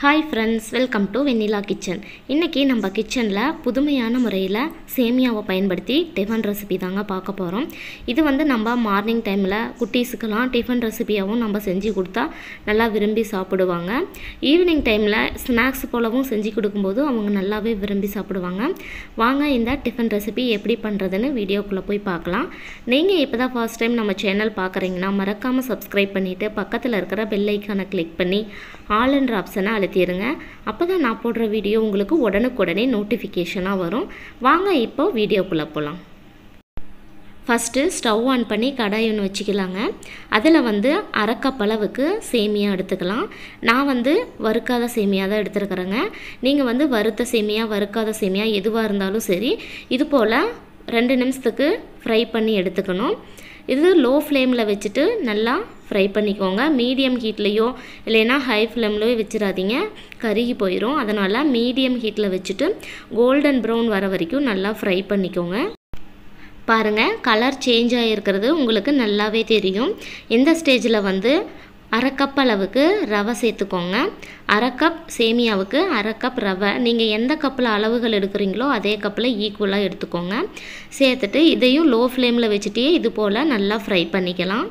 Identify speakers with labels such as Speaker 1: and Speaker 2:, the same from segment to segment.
Speaker 1: hi friends welcome to Vennila kitchen இன்றைக்கி நம்ம கிச்சனில் புதுமையான முறையில் சேமியாவை பயன்படுத்தி டிஃபன் ரெசிபி தாங்க பார்க்க போகிறோம் இது வந்து நம்ம மார்னிங் டைமில் குட்டீஸுக்கெல்லாம் டிஃபன் ரெசிபியாகவும் நம்ம செஞ்சு கொடுத்தா நல்லா விரும்பி சாப்பிடுவாங்க ஈவினிங் டைமில் ஸ்நாக்ஸ் போலவும் செஞ்சு கொடுக்கும்போது அவங்க நல்லாவே விரும்பி சாப்பிடுவாங்க வாங்க இந்த டிஃபன் ரெசிபி எப்படி பண்ணுறதுன்னு வீடியோக்குள்ளே போய் பார்க்கலாம் நீங்கள் இப்போ தான் ஃபர்ஸ்ட் டைம் நம்ம சேனல் பார்க்குறீங்கன்னா மறக்காமல் சப்ஸ்கிரைப் பண்ணிவிட்டு பக்கத்தில் இருக்கிற பெல் ஐக்கானை கிளிக் பண்ணி ஆல் என்ற ஆப்ஷனை அழுத்திடுங்க அப்போ தான் நான் போடுற வீடியோ உங்களுக்கு உடனுக்குடனே நோட்டிஃபிகேஷனாக வரும் வாங்க இப்போ வீடியோக்குள்ளே போகலாம் ஃபஸ்ட்டு ஸ்டவ் ஆன் பண்ணி கடாய் ஒன்று வச்சுக்கலாங்க அதில் வந்து அரை கப் அளவுக்கு சேமியா எடுத்துக்கலாம் நான் வந்து வறுக்காத சேமியா தான் எடுத்துருக்குறேங்க நீங்கள் வந்து வறுத்த சேமியா வறுக்காத சேமியா எதுவாக இருந்தாலும் சரி இது போல் ரெண்டு நிமிஷத்துக்கு ஃப்ரை பண்ணி எடுத்துக்கணும் இது லோ ஃப்ளேமில் வச்சுட்டு நல்லா ஃப்ரை பண்ணிக்கோங்க மீடியம் ஹீட்லேயோ இல்லைன்னா ஹை ஃப்ளேம்லேயோ வச்சிடாதீங்க கருகி போயிடும் அதனால் மீடியம் ஹீட்டில் வச்சுட்டு கோல்டன் ப்ரௌன் வர வரைக்கும் நல்லா ஃப்ரை பண்ணிக்கோங்க பாருங்கள் கலர் சேஞ்ச் ஆகிருக்கிறது உங்களுக்கு நல்லாவே தெரியும் இந்த ஸ்டேஜில் வந்து அரை கப் அளவுக்கு ரவை சேர்த்துக்கோங்க அரை கப் சேமியாவுக்கு அரை கப் ரவை நீங்கள் எந்த கப்பில் அளவுகள் எடுக்கிறீங்களோ அதே கப்பில் ஈக்குவலாக எடுத்துக்கோங்க சேர்த்துட்டு இதையும் லோ ஃப்ளேமில் வச்சுட்டே இது போல் நல்லா ஃப்ரை பண்ணிக்கலாம்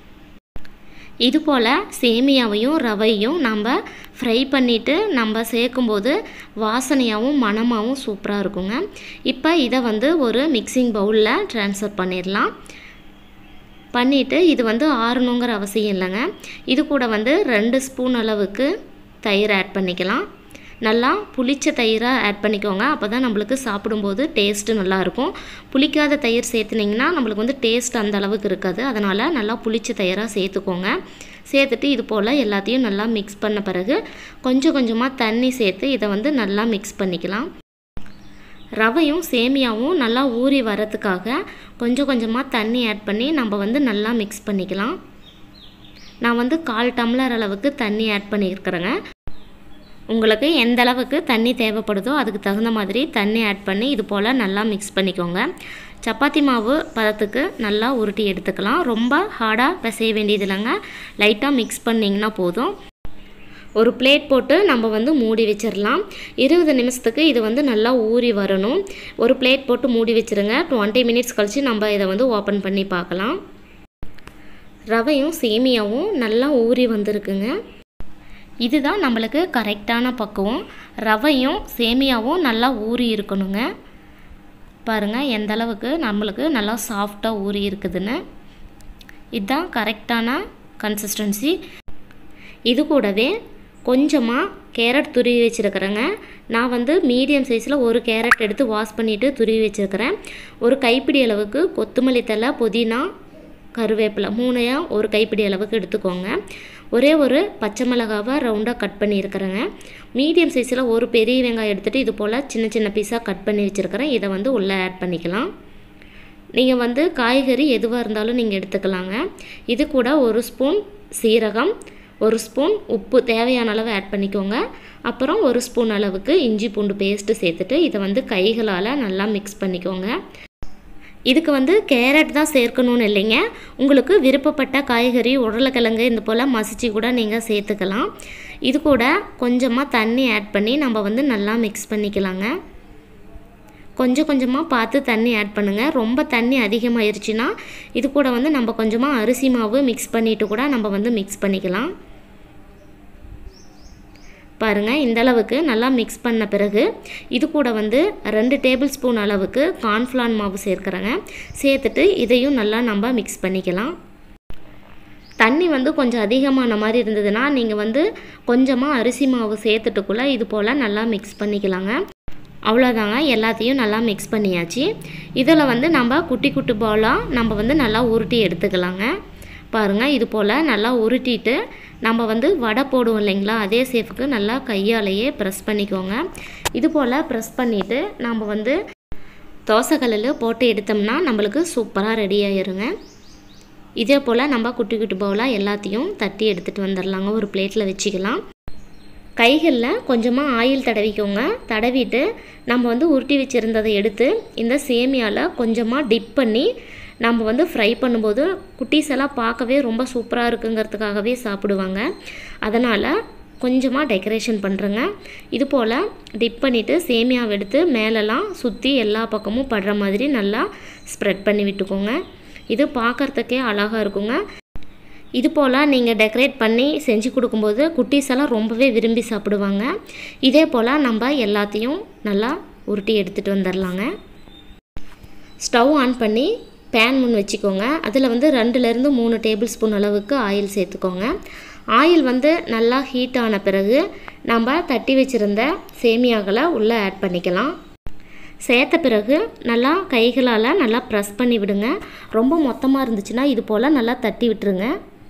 Speaker 1: இது போல் சேமியாவையும் ரவையும் நம்ம ஃப்ரை பண்ணிவிட்டு நம்ம சேர்க்கும்போது வாசனையாகவும் மணமாகவும் சூப்பராக இருக்குங்க இப்போ இதை வந்து ஒரு மிக்சிங் பவுலில் ட்ரான்ஸ்ஃபர் பண்ணிடலாம் பண்ணிவிட்டு இது வந்து ஆறணுங்கிற அவசியம் இல்லைங்க இது கூட வந்து ரெண்டு ஸ்பூன் அளவுக்கு தயிர் ஆட் பண்ணிக்கலாம் நல்லா புளிச்ச தயிராக ஆட் பண்ணிக்கோங்க அப்போ தான் நம்மளுக்கு சாப்பிடும்போது டேஸ்ட்டு நல்லாயிருக்கும் புளிக்காத தயிர் சேர்த்துனிங்கன்னா நம்மளுக்கு வந்து டேஸ்ட் அந்த அளவுக்கு இருக்காது அதனால் நல்லா புளிச்ச தயிராக சேர்த்துக்கோங்க சேர்த்துட்டு இது போல் எல்லாத்தையும் நல்லா மிக்ஸ் பண்ண பிறகு கொஞ்சம் கொஞ்சமாக தண்ணி சேர்த்து இதை வந்து நல்லா மிக்ஸ் பண்ணிக்கலாம் ரவையும் சேமியாவும் நல்லா ஊறி வரத்துக்காக கொஞ்சம் கொஞ்சமாக தண்ணி ஆட் பண்ணி நம்ம வந்து நல்லா மிக்ஸ் பண்ணிக்கலாம் நான் வந்து கால் டம்ளர் அளவுக்கு தண்ணி ஆட் பண்ணியிருக்கிறேங்க உங்களுக்கு எந்த அளவுக்கு தண்ணி தேவைப்படுதோ அதுக்கு தகுந்த மாதிரி தண்ணி ஆட் பண்ணி இது போல் நல்லா மிக்ஸ் பண்ணிக்கோங்க சப்பாத்தி மாவு பதத்துக்கு நல்லா உருட்டி எடுத்துக்கலாம் ரொம்ப ஹார்டாக பிசைய வேண்டியது இல்லைங்க லைட்டாக மிக்ஸ் பண்ணிங்கன்னா போதும் ஒரு பிளேட் போட்டு நம்ம வந்து மூடி வச்சிடலாம் இருபது நிமிஷத்துக்கு இது வந்து நல்லா ஊறி வரணும் ஒரு பிளேட் போட்டு மூடி வச்சுருங்க டுவெண்ட்டி மினிட்ஸ் கழித்து நம்ம இதை வந்து ஓப்பன் பண்ணி பார்க்கலாம் ரவையும் சேமியாவும் நல்லா ஊறி வந்திருக்குங்க இதுதான் நம்மளுக்கு கரெக்டான பக்குவம் ரவையும் சேமியாவும் நல்லா ஊறி இருக்கணுங்க பாருங்கள் எந்த அளவுக்கு நம்மளுக்கு நல்லா சாஃப்டாக ஊறி இருக்குதுன்னு இதுதான் கரெக்டான கன்சிஸ்டன்சி இது கூடவே கொஞ்சமாக கேரட் துருவி வச்சுருக்கிறேங்க நான் வந்து மீடியம் சைஸில் ஒரு கேரட் எடுத்து வாஷ் பண்ணிவிட்டு துருவி வச்சுருக்கிறேன் ஒரு கைப்பிடி அளவுக்கு கொத்தமல்லி தலை புதினா கருவேப்பிலை மூணையாக ஒரு கைப்பிடி அளவுக்கு எடுத்துக்கோங்க ஒரே ஒரு பச்சை மிளகாவை ரவுண்டாக கட் பண்ணியிருக்கிறேங்க மீடியம் சைஸில் ஒரு பெரிய வெங்காயம் எடுத்துகிட்டு இது போல் சின்ன சின்ன பீஸாக கட் பண்ணி வச்சுருக்கிறேன் இதை வந்து உள்ளே ஆட் பண்ணிக்கலாம் நீங்கள் வந்து காய்கறி எதுவாக இருந்தாலும் நீங்கள் எடுத்துக்கலாங்க இது கூட ஒரு ஸ்பூன் சீரகம் ஒரு ஸ்பூன் உப்பு தேவையான அளவு ஆட் பண்ணிக்கோங்க அப்புறம் ஒரு ஸ்பூன் அளவுக்கு இஞ்சி பூண்டு பேஸ்ட்டு சேர்த்துட்டு இதை வந்து கைகளால் நல்லா மிக்ஸ் பண்ணிக்கோங்க இதுக்கு வந்து கேரட் தான் சேர்க்கணும்னு இல்லைங்க உங்களுக்கு விருப்பப்பட்ட காய்கறி உருளைக்கிழங்கு இந்த போல் மசிச்சு கூட நீங்கள் சேர்த்துக்கலாம் இது கூட கொஞ்சமாக தண்ணி ஆட் பண்ணி நம்ம வந்து நல்லா மிக்ஸ் பண்ணிக்கலாங்க கொஞ்சம் கொஞ்சமாக பார்த்து தண்ணி ஆட் பண்ணுங்கள் ரொம்ப தண்ணி அதிகமாகிருச்சுன்னா இது கூட வந்து நம்ம கொஞ்சமாக அரிசி மாவு மிக்ஸ் பண்ணிவிட்டு கூட நம்ம வந்து மிக்ஸ் பண்ணிக்கலாம் பாருங்கள் இந்த அளவுக்கு நல்லா மிக்ஸ் பண்ண பிறகு இது கூட வந்து ரெண்டு டேபிள் ஸ்பூன் அளவுக்கு கார்ன்ஃப்ளான் மாவு சேர்க்குறேங்க சேர்த்துட்டு இதையும் நல்லா நம்ம மிக்ஸ் பண்ணிக்கலாம் தண்ணி வந்து கொஞ்சம் அதிகமான மாதிரி இருந்ததுன்னா நீங்கள் வந்து கொஞ்சமாக அரிசி மாவு சேர்த்துட்டுக்குள்ளே இது போல் நல்லா மிக்ஸ் பண்ணிக்கலாங்க அவ்வளோதாங்க எல்லாத்தையும் நல்லா மிக்ஸ் பண்ணியாச்சு இதில் வந்து நம்ம குட்டி குட்டி பாலாக நம்ம வந்து நல்லா உருட்டி எடுத்துக்கலாங்க பாருங்கள் இது போல் நல்லா உருட்டிட்டு நம்ம வந்து வடை போடுவோம் இல்லைங்களா அதே சேஃபுக்கு நல்லா கையாலேயே ப்ரெஸ் பண்ணிக்கோங்க இது போல் ப்ரெஸ் பண்ணிவிட்டு நம்ம வந்து தோசைக்கல்லில் போட்டு எடுத்தோம்னா நம்மளுக்கு சூப்பராக ரெடி ஆயிருங்க இதே போல் நம்ம குட்டி குட்டி பவுலாக எல்லாத்தையும் தட்டி எடுத்துகிட்டு வந்துடலாங்க ஒரு பிளேட்டில் வச்சுக்கலாம் கைகளில் கொஞ்சமாக ஆயில் தடவிக்கோங்க தடவிட்டு நம்ம வந்து உருட்டி வச்சுருந்ததை எடுத்து இந்த சேமியாவில் கொஞ்சமாக டிப் பண்ணி நம்ம வந்து ஃப்ரை பண்ணும்போது குட்டீஸ் எல்லாம் பார்க்கவே ரொம்ப சூப்பராக இருக்குங்கிறதுக்காகவே சாப்பிடுவாங்க அதனால் கொஞ்சமாக டெக்கரேஷன் பண்ணுறேங்க இது போல் டிப் பண்ணிவிட்டு சேமியாவை எடுத்து மேலெல்லாம் சுற்றி எல்லா பக்கமும் படுற மாதிரி நல்லா ஸ்ப்ரெட் பண்ணி விட்டுக்கோங்க இது பார்க்குறதுக்கே அழகாக இருக்குங்க இது போல் நீங்கள் டெக்கரேட் பண்ணி செஞ்சு கொடுக்கும்போது குட்டீஸ் எல்லாம் ரொம்பவே விரும்பி சாப்பிடுவாங்க இதே போல் நம்ம எல்லாத்தையும் நல்லா உருட்டி எடுத்துகிட்டு வந்துடலாங்க ஸ்டவ் ஆன் பண்ணி பேன் முன் வச்சுக்கோங்க அதில் வந்து ரெண்டுலேருந்து மூணு டேபிள் ஸ்பூன் அளவுக்கு ஆயில் சேர்த்துக்கோங்க ஆயில் வந்து நல்லா ஹீட் ஆன பிறகு நம்ம தட்டி வச்சுருந்த சேமியாக்களை உள்ளே ஆட் பண்ணிக்கலாம் சேர்த்த பிறகு நல்லா கைகளால் நல்லா ப்ரெஸ் பண்ணி விடுங்க ரொம்ப மொத்தமாக இருந்துச்சுன்னா இது போல் நல்லா தட்டி விட்டுருங்க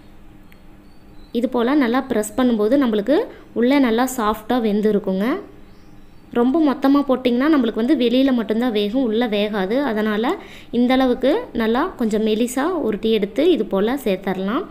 Speaker 1: இது போல் நல்லா ப்ரெஸ் பண்ணும்போது நம்மளுக்கு உள்ளே நல்லா சாஃப்டாக வெந்து இருக்குங்க ரொம்ப மொத்தமாக போட்டிங்கன்னா நம்மளுக்கு வந்து வெளியில் மட்டும்தான் வேகும் உள்ளே வேகாது அதனால் இந்தளவுக்கு நல்லா கொஞ்சம் மெலிசாக உருட்டி எடுத்து இது போல் சேர்த்துடலாம்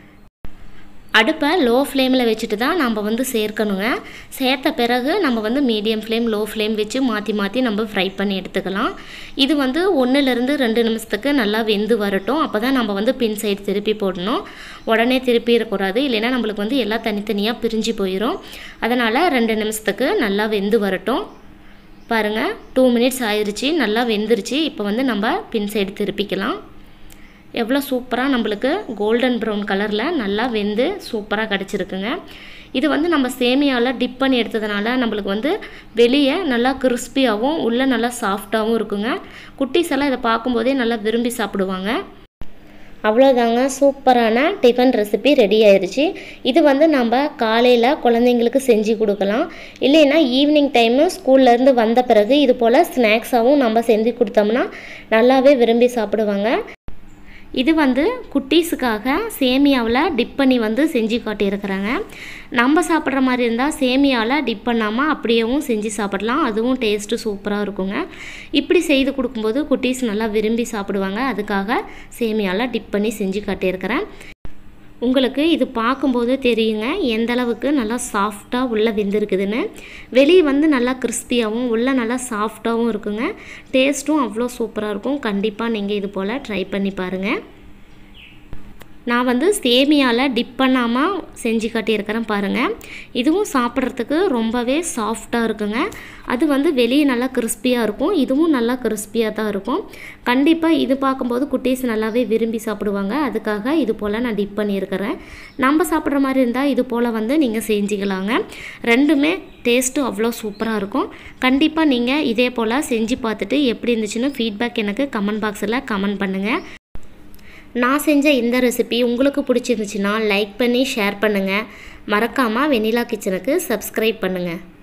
Speaker 1: அடுப்பை லோ ஃப்ளேமில் வச்சுட்டு தான் நம்ம வந்து சேர்க்கணுங்க சேர்த்த பிறகு நம்ம வந்து மீடியம் ஃப்ளேம் லோ ஃப்ளேம் வச்சு மாற்றி மாற்றி நம்ம ஃப்ரை பண்ணி எடுத்துக்கலாம் இது வந்து ஒன்றுலேருந்து ரெண்டு நிமிஷத்துக்கு நல்லா வெந்து வரட்டும் அப்போ தான் நம்ம வந்து பின் சைடு திருப்பி போடணும் உடனே திருப்பி இருக்கக்கூடாது இல்லைன்னா நம்மளுக்கு வந்து எல்லாம் தனித்தனியாக பிரிஞ்சு போயிடும் அதனால் ரெண்டு நிமிஷத்துக்கு நல்லா வெந்து வரட்டும் பாருங்கள் டூ மினிட்ஸ் ஆயிடுச்சு நல்லா வெந்துருச்சு இப்போ வந்து நம்ம பின் சைடு திருப்பிக்கலாம் எவ்வளோ சூப்பராக நம்மளுக்கு கோல்டன் ப்ரௌன் கலரில் நல்லா வெந்து சூப்பராக கிடச்சிருக்குங்க இது வந்து நம்ம சேமியாவில் டிப் பண்ணி எடுத்ததுனால நம்மளுக்கு வந்து வெளியே நல்லா கிறிஸ்பியாகவும் உள்ளே நல்லா சாஃப்டாகவும் இருக்குங்க குட்டீஸ் எல்லாம் இதை பார்க்கும்போதே நல்லா விரும்பி சாப்பிடுவாங்க அவ்வளோதாங்க சூப்பரான டிஃபன் ரெசிபி ரெடி ஆயிடுச்சு இது வந்து நம்ம காலையில் குழந்தைங்களுக்கு செஞ்சு கொடுக்கலாம் இல்லைன்னா ஈவினிங் டைமு ஸ்கூல்லேருந்து வந்த பிறகு இது போல் ஸ்நாக்ஸாகவும் நம்ம செஞ்சு கொடுத்தோம்னா நல்லாவே விரும்பி சாப்பிடுவாங்க இது வந்து குட்டீஸுக்காக சேமியாவில் டிப் பண்ணி வந்து செஞ்சு காட்டியிருக்கிறாங்க நம்ம சாப்பிட்ற மாதிரி இருந்தால் சேமியாவில் டிப் பண்ணாமல் அப்படியேவும் செஞ்சு சாப்பிடலாம் அதுவும் டேஸ்ட்டு சூப்பராக இருக்குங்க இப்படி செய்து கொடுக்கும்போது குட்டீஸ் நல்லா விரும்பி சாப்பிடுவாங்க அதுக்காக சேமியாவில் டிப் பண்ணி செஞ்சு காட்டியிருக்கிறேன் உங்களுக்கு இது பார்க்கும்போது தெரியுங்க எந்த அளவுக்கு நல்லா சாஃப்டாக உள்ளே வெந்திருக்குதுன்னு வெளியே வந்து நல்லா கிறிஸ்பியாகவும் உள்ளே நல்லா சாஃப்டாகவும் இருக்குங்க டேஸ்ட்டும் அவ்வளோ சூப்பராக இருக்கும் கண்டிப்பாக நீங்கள் இது போல் ட்ரை பண்ணி பாருங்கள் நான் வந்து சேமியாவில் டிப் பண்ணாமல் செஞ்சு காட்டியிருக்கிறேன் பாருங்கள் இதுவும் சாப்பிட்றதுக்கு ரொம்பவே சாஃப்டாக இருக்குங்க அது வந்து வெளியே நல்லா கிறிஸ்பியாக இருக்கும் இதுவும் நல்லா கிறிஸ்பியாக தான் இருக்கும் கண்டிப்பாக இது பார்க்கும்போது குட்டீஸ் நல்லாவே விரும்பி சாப்பிடுவாங்க அதுக்காக இது போல் நான் டிப் பண்ணியிருக்கிறேன் நம்ம சாப்பிட்ற மாதிரி இருந்தால் இது போல் வந்து நீங்கள் செஞ்சுக்கலாங்க ரெண்டுமே டேஸ்ட்டு அவ்வளோ சூப்பராக இருக்கும் கண்டிப்பாக நீங்கள் இதே போல் செஞ்சு பார்த்துட்டு எப்படி இருந்துச்சுன்னு ஃபீட்பேக் எனக்கு கமெண்ட் பாக்ஸில் கமெண்ட் பண்ணுங்கள் நான் செஞ்ச இந்த ரெசிபி உங்களுக்கு பிடிச்சிருந்துச்சுன்னா லைக் பண்ணி ஷேர் பண்ணுங்கள் மறக்காமல் வெனிலா கிச்சனுக்கு சப்ஸ்கிரைப் பண்ணுங்கள்